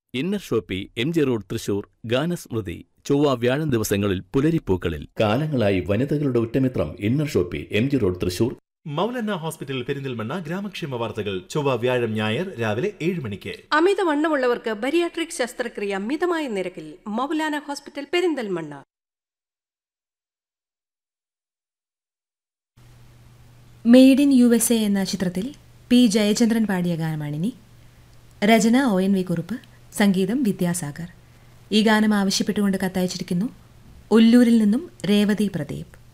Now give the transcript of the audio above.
inner shoppe M G road Thrissur ഗാനസ്മൃതി ചൊവ്വ വ്യാഴം ദിവസങ്ങളിൽ പുലരിപ്പൂക്കളിൽ കാലങ്ങളായി വനിതകളുടെ ഉറ്റമിത്രം inner shoppe M G road Thrissur Moulana hospital Perinthalmanna ഗ്രാമക്ഷേമ വാർത്തകൾ ചൊവ്വ വ്യാഴം ഞായർ രാവിലെ ഏഴ് മണിക്ക് അമിതവണ്ണമുള്ളവർക്ക് ബരിയാട്രിക് ശസ്ത്രക്രിയ മിതമായ നിരക്കിൽ Moulana hospital Perinthalmanna made in U S A എന്ന ചിത്രത്തിൽ പി ജയചന്ദ്രൻ പാടിയ ഗാനമാണിനി രചന ഒ എൻ വി കുറുപ്പ് സംഗീതം വിദ്യാസാഗർ ഈ ഗാനം ആവശ്യപ്പെട്ടുകൊണ്ട് കത്തയച്ചിരിക്കുന്നു ഒല്ലൂരിൽ നിന്നും രേവതി പ്രദീപ്